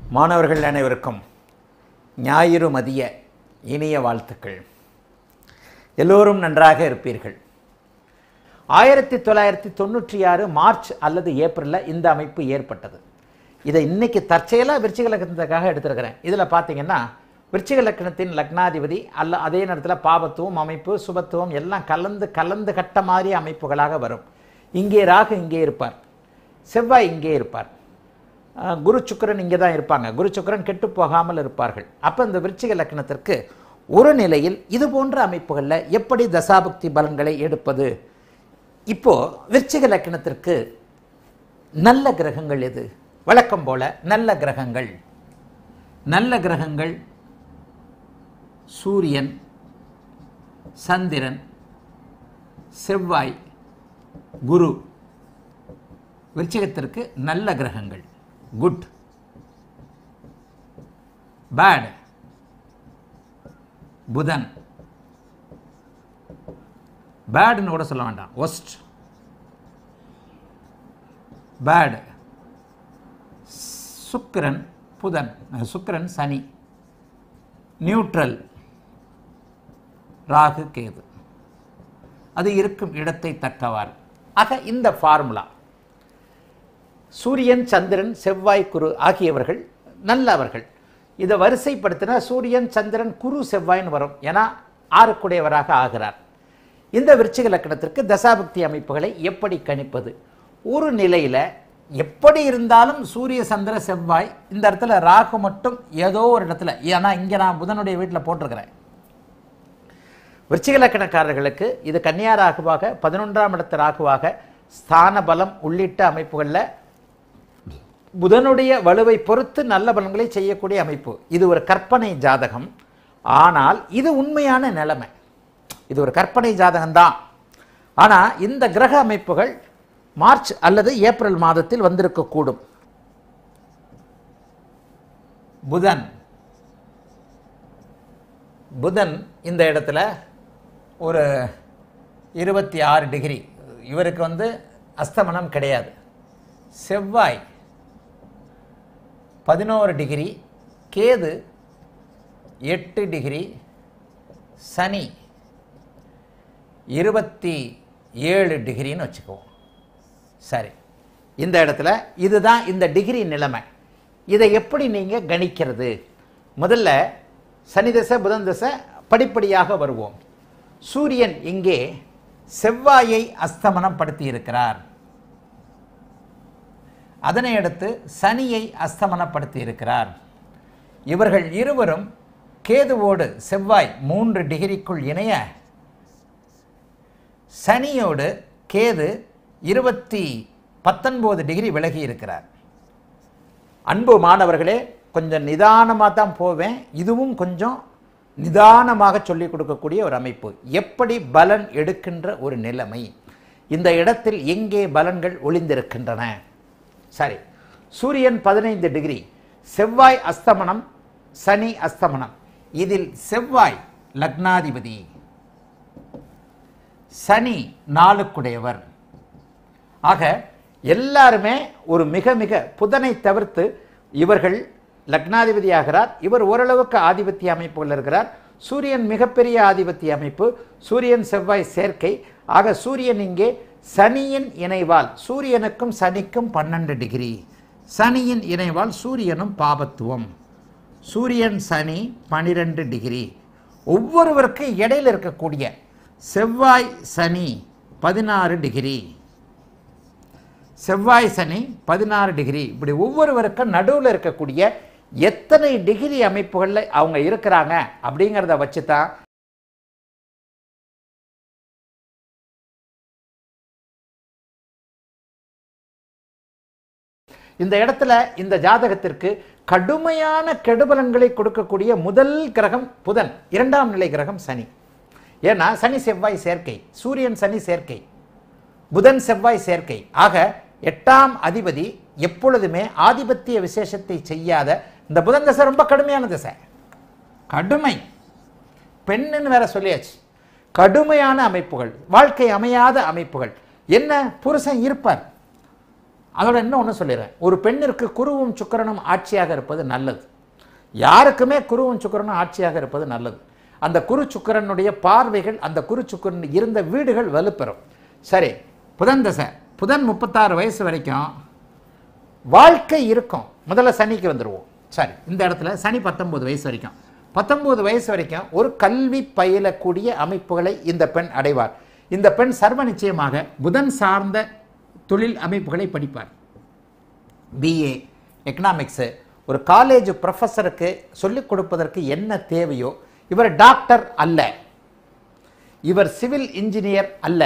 மாணவர்கள் அனைவருக்கும் ஞாயிறு மதிய இனிய வாழ்த்துக்கள் எல்லோரும் நன்றாக இருப்பீர்கள் ஆயிரத்தி தொள்ளாயிரத்தி தொண்ணூற்றி ஆறு மார்ச் அல்லது ஏப்ரலில் இந்த அமைப்பு ஏற்பட்டது இதை இன்னைக்கு தற்செயலாக விருச்சிக லக்னத்துக்காக எடுத்திருக்கிறேன் இதில் பார்த்தீங்கன்னா விருச்சிக லக்னத்தின் லக்னாதிபதி அல்ல அதே நேரத்தில் பாபத்துவம் அமைப்பு சுபத்துவம் எல்லாம் கலந்து கலந்து கட்ட மாதிரி அமைப்புகளாக வரும் இங்கே ராகு இங்கே இருப்பார் செவ்வாய் இங்கே இருப்பார் அஹ், குரு சுக்கிரன் இங்கே தான் இருப்பாங்க குரு சுக்கிரன் கெட்டு போகாமல் இருப்பார்கள் அப்போ இந்த விருச்சிக லக்னத்திற்கு ஒரு நிலையில் இது போன்ற அமைப்புகளில் எப்படி தசாபுக்தி பலன்களை எடுப்பது இப்போ விருச்சிக லக்னத்திற்கு நல்ல கிரகங்கள் எது வழக்கம் போல நல்ல கிரகங்கள் நல்ல கிரகங்கள் சூரியன் சந்திரன் செவ்வாய் குரு விருச்சிகத்திற்கு நல்ல கிரகங்கள் குட் பேட் புதன் பேடுன்னு கூட சொல்ல வேண்டாம் ஒஸ்ட் பேட் சுக்கிரன் புதன் அஹ், சுக்கிரன் சனி நியூட்ரல் ராகு கேது அது இருக்கும் இடத்தை தக்கவாறு ஆக இந்த ஃபார்முலா சூரியன் சந்திரன் செவ்வாய் குரு ஆகியவர்கள் நல்லவர்கள் இதை வரிசைப்படுத்தினா சூரியன் சந்திரன் குரு செவ்வாய்னு வரும் ஏன்னா ஆறுக்குடையவராக ஆகிறார் இந்த விருச்சிக லக்கணத்திற்கு தசாபக்தி அமைப்புகளை எப்படி கணிப்பது ஒரு நிலையில் எப்படி இருந்தாலும் சூரிய சந்திர செவ்வாய் இந்த இடத்துல ராகு மட்டும் ஏதோ ஒரு இடத்துல ஏன்னா இங்கே நான் புதனுடைய வீட்டில் போட்டிருக்கிறேன் விருச்சிக லக்கணக்காரர்களுக்கு இது கன்னியா ராகுவாக பதினொன்றாம் இடத்து ராகுவாக ஸ்தான பலம் உள்ளிட்ட அமைப்புகளில் புதனுடைய வலுவை பொறுத்து நல்ல பலன்களை செய்யக்கூடிய அமைப்பு இது ஒரு கற்பனை ஜாதகம் ஆனால் இது உண்மையான நிலைமை இது ஒரு கற்பனை ஜாதகம்தான் ஆனால் இந்த கிரக அமைப்புகள் மார்ச் அல்லது ஏப்ரல் மாதத்தில் வந்திருக்கக்கூடும் புதன் புதன் இந்த இடத்துல ஒரு இருபத்தி ஆறு டிகிரி இவருக்கு வந்து அஸ்தமனம் கிடையாது செவ்வாய் பதினோரு டிகிரி கேது எட்டு டிகிரி சனி இருபத்தி ஏழு டிகிரின்னு வச்சுக்குவோம் சரி இந்த இடத்துல இதுதான் இந்த டிகிரி நிலைமை இதை எப்படி நீங்கள் கணிக்கிறது முதல்ல சனி தசை புதன் தசை படிப்படியாக வருவோம் சூரியன் இங்கே செவ்வாயை அஸ்தமனம் படுத்தி இருக்கிறார் அதனை அடுத்து சனியை அஸ்தமனப்படுத்தி இருக்கிறார் இவர்கள் இருவரும் கேதுவோடு செவ்வாய் மூன்று டிகிரிக்குள் இணைய சனியோடு கேது இருபத்தி பத்தொன்பது டிகிரி விலகி இருக்கிறார் அன்பு மாணவர்களே கொஞ்சம் நிதானமாக தான் போவேன் இதுவும் கொஞ்சம் நிதானமாக சொல்லிக் கொடுக்கக்கூடிய ஒரு அமைப்பு எப்படி பலன் எடுக்கின்ற ஒரு நிலைமை இந்த இடத்தில் எங்கே பலன்கள் ஒளிந்திருக்கின்றன சரி சூரியன் பதினைந்து டிகிரி செவ்வாய் அஸ்தமனம் சனி அஸ்தமனம் இதில் செவ்வாய் லக்னாதிபதி சனி நாளுக்குடையவர் ஆக எல்லாருமே ஒரு மிக மிக புதனை தவிர்த்து இவர்கள் லக்னாதிபதி ஆகிறார் இவர் ஓரளவுக்கு ஆதிபத்திய அமைப்புகள் இருக்கிறார் சூரியன் மிகப்பெரிய ஆதிபத்திய அமைப்பு சூரியன் செவ்வாய் சேர்க்கை ஆக சூரியன் இங்கே சனியின் இணைவால் சூரியனுக்கும் சனிக்கும் பன்னெண்டு டிகிரி சனியின் இணைவால் சூரியனும் பாபத்துவம் சூரியன் சனி பனிரெண்டு டிகிரி ஒவ்வொருவருக்கும் இடையில இருக்கக்கூடிய செவ்வாய் சனி பதினாறு டிகிரி செவ்வாய் சனி பதினாறு டிகிரி இப்படி ஒவ்வொருவருக்கும் நடுவில் இருக்கக்கூடிய எத்தனை டிகிரி அமைப்புகளில் அவங்க இருக்கிறாங்க அப்படிங்கிறத வச்சு தான் இந்த இடத்துல இந்த ஜாதகத்திற்கு கடுமையான கெடுபலன்களை கொடுக்கக்கூடிய முதல் கிரகம் புதன் இரண்டாம் நிலை கிரகம் சனி ஏன்னா சனி செவ்வாய் சேர்க்கை சூரியன் சனி சேர்க்கை புதன் செவ்வாய் சேர்க்கை ஆக எட்டாம் அதிபதி எப்பொழுதுமே ஆதிபத்திய விசேஷத்தை செய்யாத இந்த புதன் தசை ரொம்ப கடுமையான தசை கடுமை பெண்ணுன்னு வேற சொல்லியாச்சு கடுமையான அமைப்புகள் வாழ்க்கை அமையாத அமைப்புகள் என்ன புருஷன் இருப்பார் அதோட இன்னும் ஒன்று சொல்லிடுறேன் ஒரு பெண்ணிற்கு குருவும் சுக்கிரனும் ஆட்சியாக இருப்பது நல்லது யாருக்குமே குருவும் சுக்கிரனும் ஆட்சியாக இருப்பது நல்லது அந்த குரு சுக்கிரனுடைய பார்வைகள் அந்த குரு சுக்கிரன் இருந்த வீடுகள் வலுப்பெறும் சரி புதன் தசை புதன் முப்பத்தாறு வயசு வரைக்கும் வாழ்க்கை இருக்கும் முதல்ல சனிக்கு வந்துடுவோம் சரி இந்த இடத்துல சனி பத்தொன்பது வயசு வரைக்கும் பத்தொன்பது வயசு வரைக்கும் ஒரு கல்வி பயிலக்கூடிய அமைப்புகளை இந்த பெண் அடைவார் இந்த பெண் சர்வ நிச்சயமாக புதன் சார்ந்த தொழில் அமைப்புகளை படிப்பார் பிஏ எக்கனாமிக்ஸு ஒரு காலேஜ் ப்ரொஃபஸருக்கு சொல்லிக் கொடுப்பதற்கு என்ன தேவையோ இவர் டாக்டர் அல்ல இவர் சிவில் இன்ஜினியர் அல்ல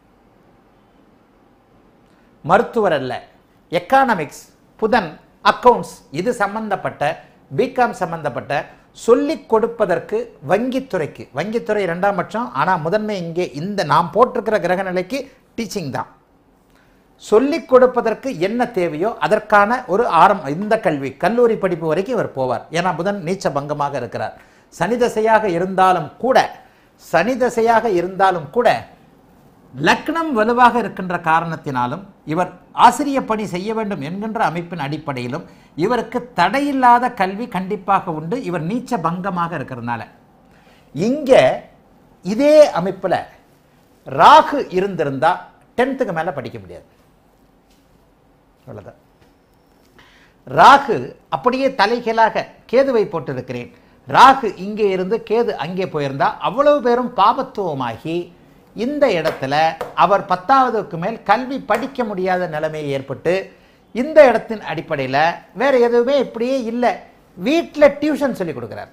மருத்துவர் அல்ல எக்கானமிக்ஸ் புதன் அக்கவுண்ட்ஸ் இது சம்பந்தப்பட்ட பிகாம் சம்பந்தப்பட்ட சொல்லிக் கொடுப்பதற்கு வங்கித்துறைக்கு வங்கித்துறை இரண்டாம் பட்சம் ஆனால் முதன்மை இங்கே இந்த நாம் போட்டிருக்கிற கிரக நிலைக்கு டீச்சிங் தான் சொல்லிக் கொடுப்பதற்கு என்ன தேவையோ அதற்கான ஒரு ஆரம்ப இந்த கல்வி கல்லூரி படிப்பு வரைக்கும் இவர் போவார் ஏன்னா புதன் நீச்ச பங்கமாக இருக்கிறார் சனி தசையாக இருந்தாலும் கூட சனி தசையாக இருந்தாலும் கூட லக்னம் வலுவாக இருக்கின்ற காரணத்தினாலும் இவர் ஆசிரிய பணி செய்ய வேண்டும் என்கின்ற அமைப்பின் அடிப்படையிலும் இவருக்கு தடையில்லாத கல்வி கண்டிப்பாக உண்டு இவர் நீச்ச பங்கமாக இருக்கிறதுனால இங்கே இதே அமைப்பில் ராகு இருந்திருந்தா டென்த்துக்கு மேலே படிக்க முடியாது அவ்வளோதான் ராகு அப்படியே தலைகீழாக கேதுவை போட்டிருக்கிறேன் ராகு இங்கே இருந்து கேது அங்கே போயிருந்தா அவ்வளவு பேரும் பாபத்துவமாகி இந்த இடத்துல அவர் பத்தாவதுக்கு மேல் கல்வி படிக்க முடியாத நிலைமை ஏற்பட்டு இந்த இடத்தின் அடிப்படையில் வேற எதுவுமே இப்படியே இல்லை வீட்டில் டியூஷன் சொல்லி கொடுக்குறார்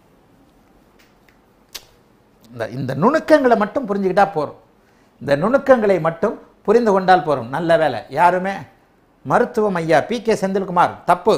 இந்த இந்த நுணுக்கங்களை மட்டும் புரிஞ்சுக்கிட்டா போதும் இந்த நுணுக்கங்களை மட்டும் புரிந்து கொண்டால் போதும் நல்ல வேலை யாருமே மருத்துவம் ஐயா பி கே செந்தில்குமார் தப்பு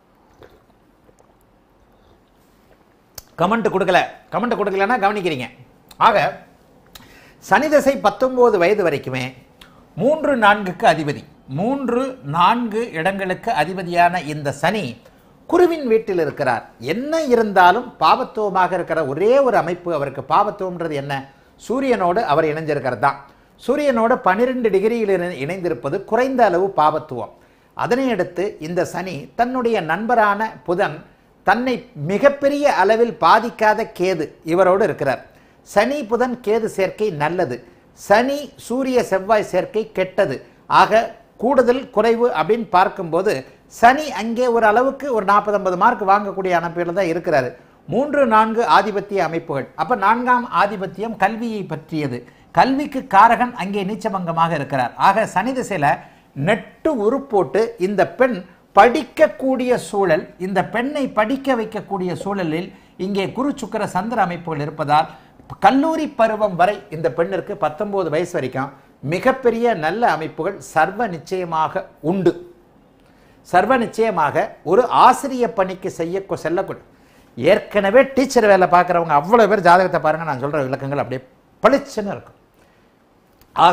கமெண்ட் கொடுக்கல கமெண்ட் கொடுக்கலன்னா கவனிக்கிறீங்க ஆக சனி தசை பத்தொம்போது வயது வரைக்குமே மூன்று நான்குக்கு அதிபதி மூன்று நான்கு இடங்களுக்கு அதிபதியான இந்த சனி குருவின் வீட்டில் இருக்கிறார் என்ன இருந்தாலும் பாவத்துவமாக இருக்கிற ஒரே ஒரு அமைப்பு அவருக்கு பாவத்துவம்ன்றது என்ன சூரியனோடு அவர் இணைஞ்சிருக்கிறது தான் சூரியனோடு பன்னிரெண்டு டிகிரியில் இணை- இணைந்திருப்பது குறைந்த அளவு பாவத்துவம் அதனை அடுத்து இந்த சனி தன்னுடைய நண்பரான புதன் தன்னை மிகப்பெரிய அளவில் பாதிக்காத கேது இவரோடு இருக்கிறார் சனி புதன் கேது சேர்க்கை நல்லது சனி சூரிய செவ்வாய் சேர்க்கை கெட்டது ஆக கூடுதல் குறைவு அப்படின்னு பார்க்கும்போது சனி அங்கே ஒரு அளவுக்கு ஒரு நாற்பது ஐம்பது மார்க் வாங்கக்கூடிய அமைப்பில் தான் இருக்கிறாரு மூன்று நான்கு ஆதிபத்திய அமைப்புகள் அப்ப நான்காம் ஆதிபத்தியம் கல்வியை பற்றியது கல்விக்கு காரகன் அங்கே நீச்சபங்கமாக இருக்கிறார் ஆக சனி திசையில நெட்டு உருப்போட்டு இந்த பெண் படிக்கக்கூடிய சூழல் இந்த பெண்ணை படிக்க வைக்கக்கூடிய சூழலில் இங்கே குரு சுக்கிர சந்திர அமைப்புகள் இருப்பதால் கல்லூரி பருவம் வரை இந்த பெண்ணிற்கு பத்தொன்பது வயசு வரைக்கும் மிகப்பெரிய நல்ல அமைப்புகள் சர்வ நிச்சயமாக உண்டு சர்வ நிச்சயமாக ஒரு ஆசிரிய பணிக்கு செய்ய செல்லக்கூடிய ஏற்கனவே டீச்சர் வேலை பார்க்குறவங்க அவ்வளோ பேர் ஜாதகத்தை பாருங்க நான் சொல்ற விளக்கங்கள் அப்படியே பளிச்சுன்னு இருக்கும் ஆக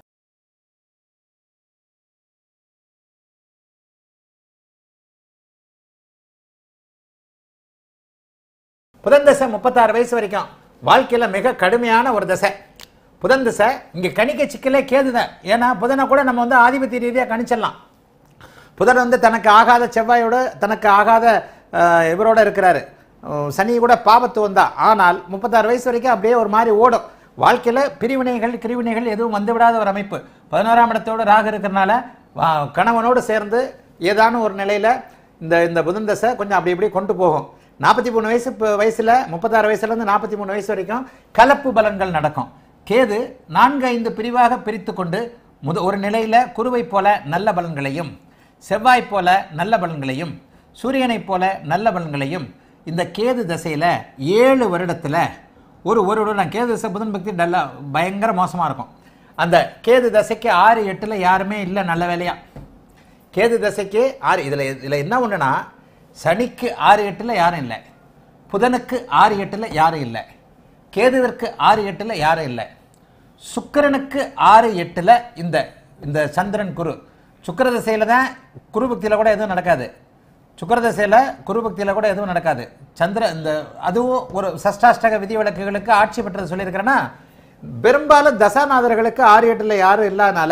புதன் தசை முப்பத்தாறு வயசு வரைக்கும் வாழ்க்கையில் மிக கடுமையான ஒரு தசை புதன் தசை இங்கே கணிக்க சிக்கலே கேதுதான் ஏன்னா புதனை கூட நம்ம வந்து ஆதிபத்திய ரீதியாக கணிச்சிடலாம் புதன் வந்து தனக்கு ஆகாத செவ்வாயோட தனக்கு ஆகாத அஹ், இவரோட இருக்கிறாரு அஹ், சனி கூட பாபத்துவம் தான் ஆனால் முப்பத்தாறு வயசு வரைக்கும் அப்படியே ஒரு மாதிரி ஓடும் வாழ்க்கையில் பிரிவினைகள் கிரிவினைகள் எதுவும் வந்துவிடாத ஒரு அமைப்பு பதினோராம் இடத்தோட ராகு இருக்கிறனால வா- கணவனோடு சேர்ந்து ஏதான ஒரு நிலையில் இந்த இந்த புதன் தசை கொஞ்சம் அப்படி இப்படி கொண்டு போகும் நாற்பத்தி மூணு வயசு ப- வயசுல முப்பத்தாறு வயசுலேருந்து நாற்பத்தி மூணு வயசு வரைக்கும் கலப்பு பலன்கள் நடக்கும் கேது நான்கு ஐந்து பிரிவாக பிரித்து கொண்டு முத ஒரு நிலையில குருவை போல நல்ல பலன்களையும் செவ்வாய் போல நல்ல பலன்களையும் சூரியனைப் போல நல்ல பலன்களையும் இந்த கேது தசையில ஏழு வருடத்துல ஒரு ஒரு வருடம் கேது தசை புதன் பக்தி நல்லா பயங்கர மோசமா இருக்கும் அந்த கேது தசைக்கு ஆறு எட்டுல யாருமே இல்லை நல்ல வேலையா கேது தசைக்கு ஆறு இதில் இதில் என்ன ஒன்றுனா சனிக்கு ஆறு எட்டில் யாரும் இல்லை புதனுக்கு ஆறு எட்டில் யாரும் இல்லை கேதுவிற்கு ஆறு எட்டில் யாரும் இல்லை சுக்கிரனுக்கு ஆறு எட்டில் இந்த இந்த சந்திரன் குரு சுக்கிர திசையில் தான் குரு பக்தியில் கூட எதுவும் நடக்காது சுக்கிர திசையில் குரு பக்தியில் கூட எதுவும் நடக்காது சந்திர இந்த அதுவும் ஒரு சஷ்டாஷ்டக விதி விலக்குகளுக்கு ஆட்சி பெற்றது சொல்லியிருக்கிறேன்னா பெரும்பாலும் தசாநாதர்களுக்கு ஆறு எட்டில் யாரும் இல்லாதனால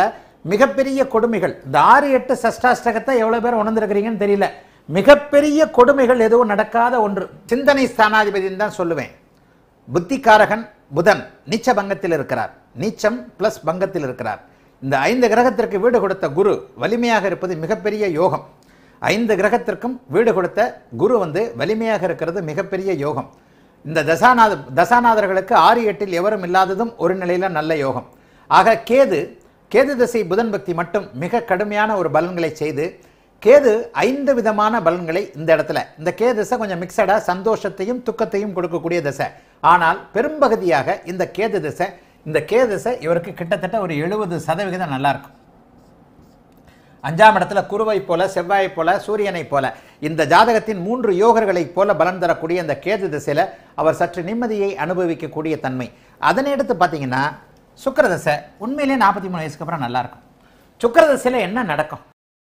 மிகப்பெரிய கொடுமைகள் இந்த ஆறு எட்டு சஷ்டாஷ்டகத்தை எவ்வளோ பேர் உணர்ந்திருக்கிறீங்கன்னு தெரியல மிகப்பெரிய கொடுமைகள் எதுவும் நடக்காத ஒன்று சிந்தனை ஸ்தானாதிபதினு தான் சொல்லுவேன் புத்திகாரகன் புதன் நீச்ச பங்கத்தில் இருக்கிறார் நீச்சம் பிளஸ் பங்கத்தில் இருக்கிறார் இந்த ஐந்து கிரகத்திற்கு வீடு கொடுத்த குரு வலிமையாக இருப்பது மிகப்பெரிய யோகம் ஐந்து கிரகத்திற்கும் வீடு கொடுத்த குரு வந்து வலிமையாக இருக்கிறது மிகப்பெரிய யோகம் இந்த தசாநாத தசாநாதர்களுக்கு ஆறு எட்டில் எவரும் இல்லாததும் ஒரு நிலையில நல்ல யோகம் ஆக கேது கேது திசை புதன் பக்தி மட்டும் மிக கடுமையான ஒரு பலன்களை செய்து கேது ஐந்து விதமான பலன்களை இந்த இடத்துல இந்த கே திசை கொஞ்சம் மிக்சடா சந்தோஷத்தையும் துக்கத்தையும் கொடுக்கக்கூடிய திசை ஆனால் பெரும்பகுதியாக இந்த கேது திசை இந்த கே திசை இவருக்கு கிட்டத்தட்ட ஒரு எழுபது சதவிகிதம் நல்லா இருக்கும் அஞ்சாம் இடத்துல குருவை போல செவ்வாயை போல சூரியனை போல இந்த ஜாதகத்தின் மூன்று யோகர்களைப் போல பலன் தரக்கூடிய இந்த கேது திசையில அவர் சற்று நிம்மதியை அனுபவிக்கக்கூடிய தன்மை அதனை எடுத்து பார்த்தீங்கன்னா சுக்கிர தசை உண்மையிலே நாற்பத்தி மூணு வயசுக்கு அப்புறம் நல்லா இருக்கும் சுக்கிர தசையில என்ன நடக்கும்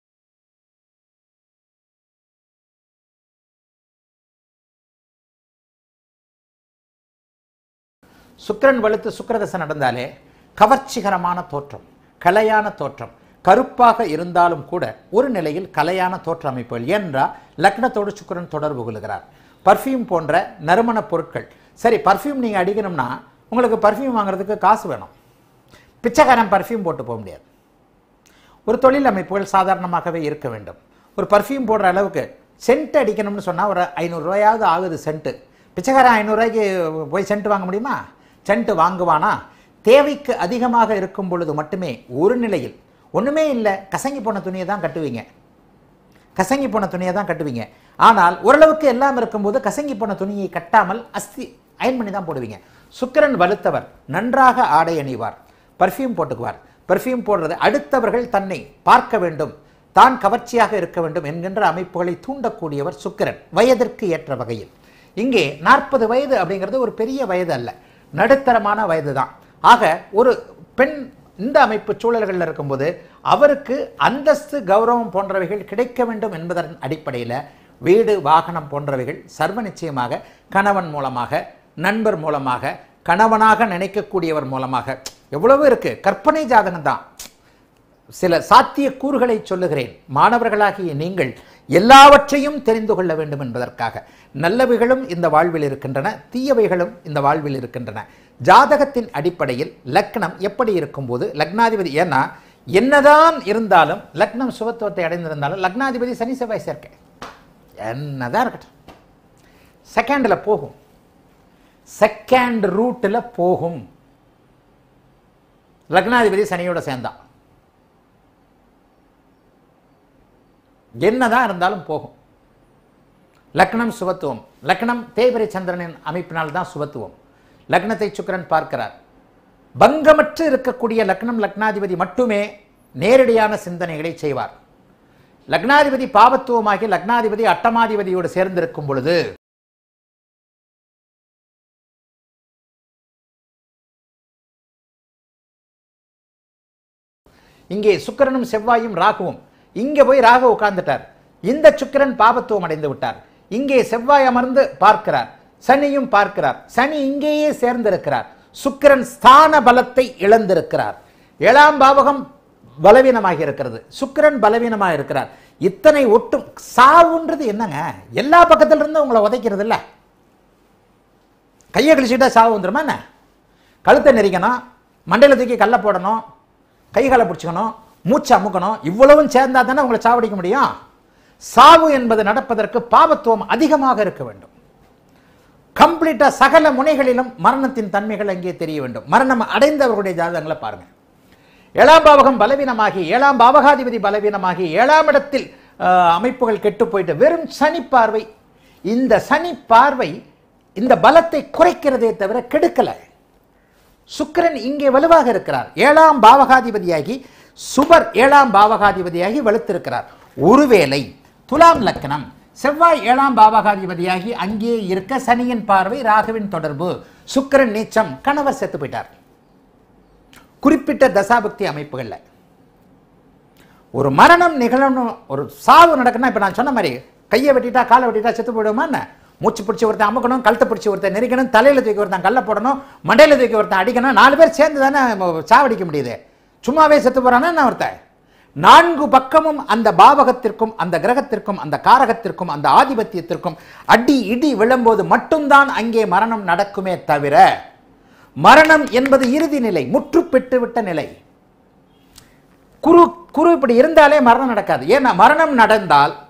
சுக்கிரன் வலுத்து சுக்கிரதசை நடந்தாலே கவர்ச்சிகரமான தோற்றம் கலையான தோற்றம் கருப்பாக இருந்தாலும் கூட ஒரு நிலையில் கலையான தோற்ற அமைப்புகள் ஏனென்றால் லக்னத்தோடு சுக்கிரன் தொடர்பு கொள்கிறார் பர்ஃப்யூம் போன்ற நறுமணப் பொருட்கள் சரி பர்ஃப்யூம் நீங்கள் அடிக்கணும்னா உங்களுக்கு பர்ஃப்யூம் வாங்குறதுக்கு காசு வேணும் பிச்சைக்காரன் பர்ஃப்யூம் போட்டு போக முடியாது ஒரு தொழில் அமைப்புகள் சாதாரணமாகவே இருக்க வேண்டும் ஒரு பர்ஃப்யூம் போடுற அளவுக்கு சென்ட் அடிக்கணும்னு சொன்னால் ஒரு ஐநூறுரூவாயாவது ஆகுது சென்ட்டு பிச்சைக்காரன் ஐநூறுரூவாய்க்கு போய் சென்ட் வாங்க முடியுமா சென்ட் வாங்குவானா தேவைக்கு அதிகமாக இருக்கும் பொழுது மட்டுமே ஒரு நிலையில் ஒன்றுமே இல்லை கசங்கி போன துணியை தான் கட்டுவீங்க கசங்கி போன துணியை தான் கட்டுவீங்க ஆனால் ஓரளவுக்கு எல்லாம் இருக்கும்போது கசங்கி போன துணியை கட்டாமல் அஸ்தி அயன் பண்ணி தான் போடுவீங்க சுக்கிரன் வலுத்தவர் நன்றாக ஆடை அணிவார் பர்ஃப்யூம் போட்டுக்குவார் பர்ஃப்யூம் போடுறது அடுத்தவர்கள் தன்னை பார்க்க வேண்டும் தான் கவர்ச்சியாக இருக்க வேண்டும் என்கின்ற அமைப்புகளை தூண்டக்கூடியவர் சுக்கிரன் வயதிற்கு ஏற்ற வகையில் இங்கே நாற்பது வயது அப்படிங்கிறது ஒரு பெரிய வயது அல்ல நடுத்தரமான வயது தான் ஆக ஒரு பெண் இந்த அமைப்பு சூழல்களில் இருக்கும்போது அவருக்கு அந்தஸ்து கௌரவம் போன்றவைகள் கிடைக்க வேண்டும் என்பதன் அடிப்படையில் வீடு வாகனம் போன்றவைகள் சர்வ நிச்சயமாக கணவன் மூலமாக நண்பர் மூலமாக கணவனாக நினைக்கக்கூடியவர் மூலமாக எவ்வளவு இருக்கு கற்பனை ஜாதகம் தான் சில சாத்திய கூறுகளை சொல்லுகிறேன் மாணவர்களாகிய நீங்கள் எல்லாவற்றையும் தெரிந்து கொள்ள வேண்டும் என்பதற்காக நல்லவைகளும் இந்த வாழ்வில் இருக்கின்றன தீயவைகளும் இந்த வாழ்வில் இருக்கின்றன ஜாதகத்தின் அடிப்படையில் லக்னம் எப்படி இருக்கும்போது லக்னாதிபதி ஏன்னா என்னதான் இருந்தாலும் லக்னம் சுபத்துவத்தை அடைந்திருந்தாலும் லக்னாதிபதி சனி செவ்வாய் சேர்க்கை என்னதான் இருக்கட்டும் செகண்டில் போகும் செகண்ட் ரூட்டில் போகும் லக்னாதிபதி சனியோட சேர்ந்தான் என்னதான் இருந்தாலும் போகும் லக்னம் சுபத்துவம் லக்னம் தேய்பிரை சந்திரனின் அமைப்பினால் தான் சுபத்துவம் லக்னத்தை சுக்கிரன் பார்க்கிறார் பங்கமற்று இருக்கக்கூடிய லக்னம் லக்னாதிபதி மட்டுமே நேரடியான சிந்தனைகளை செய்வார் லக்னாதிபதி பாவத்துவமாகி லக்னாதிபதி அட்டமாதிபதியோடு சேர்ந்திருக்கும் பொழுது இங்கே சுக்கிரனும் செவ்வாயும் ராகுவும் இங்கே போய் ராகு உட்கார்ந்துட்டார் இந்த சுக்கிரன் பாபத்துவம் அடைந்து விட்டார் இங்கே செவ்வாய் அமர்ந்து பார்க்கிறார் சனியும் பார்க்கிறார் சனி இங்கேயே சேர்ந்திருக்கிறார் சுக்கிரன் ஸ்தான பலத்தை இழந்திருக்கிறார் ஏழாம் பாவகம் பலவீனமாகி இருக்கிறது சுக்கிரன் பலவீனமாக இருக்கிறார் இத்தனை ஒட்டும் சாவுன்றது என்னங்க எல்லா பக்கத்துல இருந்து உங்களை உதைக்கிறது இல்ல கையை கழிச்சுட்டா சாவு வந்துருமா என்ன கழுத்தை நெரிக்கணும் மண்டையில் தூக்கி கல்லை போடணும் கை காலை பிடிச்சிக்கணும் மூச்சு அமுக்கணும் இவ்வளவும் சேர்ந்தா தானே உங்களை சாவடிக்க முடியும் சாவு என்பது நடப்பதற்கு பாவத்துவம் அதிகமாக இருக்க வேண்டும் கம்ப்ளீட்டா சகல முனைகளிலும் மரணத்தின் தன்மைகள் அங்கே தெரிய வேண்டும் மரணம் அடைந்தவர்களுடைய ஜாதகங்களை பாருங்க ஏழாம் பாவகம் பலவீனமாகி ஏழாம் பாவகாதிபதி பலவீனமாகி ஏழாம் இடத்தில் அஹ், அமைப்புகள் கெட்டு போயிட்டு வெறும் சனி பார்வை இந்த சனி பார்வை இந்த பலத்தை குறைக்கிறதே தவிர கெடுக்கலை சுக்கிரன் இங்கே வலுவாக இருக்கிறார் ஏழாம் பாவகாதிபதியாகி சுபர் ஏழாம் பாவகாதிபதியாகி வலுத்திருக்கிறார் ஒருவேளை துலாம் லக்னம் செவ்வாய் ஏழாம் பாவகாதிபதியாகி அங்கே இருக்க சனியின் பார்வை ராகுவின் தொடர்பு சுக்கிரன் நீச்சம் கணவர் செத்து போயிட்டார் குறிப்பிட்ட தசாபக்தி அமைப்புகள்ல ஒரு மரணம் நிகழணும் ஒரு சாவு நடக்கணும் இப்ப நான் சொன்ன மாதிரி கையை வெட்டிட்டா காலை வெட்டிட்டா செத்து போயிடுமா என்ன மூச்சு பிடிச்சி ஒருத்தன் அமுக்கணும் கழுத்தை பிடிச்சி ஒருத்தன் நெரிக்கணும் தலையில தூக்கி ஒருத்தன் கல்ல போடணும் மண்டையில தூக்கி ஒருத்தன் அடிக்கணும் நாலு பேர் சேர்ந்து தானே சாவடிக்க முடியுது சும்மாவே செத்து போறானா என்ன ஒருத்தன் நான்கு பக்கமும் அந்த பாவகத்திற்கும் அந்த கிரகத்திற்கும் அந்த காரகத்திற்கும் அந்த ஆதிபத்தியத்திற்கும் அடி இடி விழும்போது மட்டும்தான் அங்கே மரணம் நடக்குமே தவிர மரணம் என்பது இறுதி நிலை முற்று பெற்று விட்ட நிலை குரு குரு இப்படி இருந்தாலே மரணம் நடக்காது ஏன்னா மரணம் நடந்தால்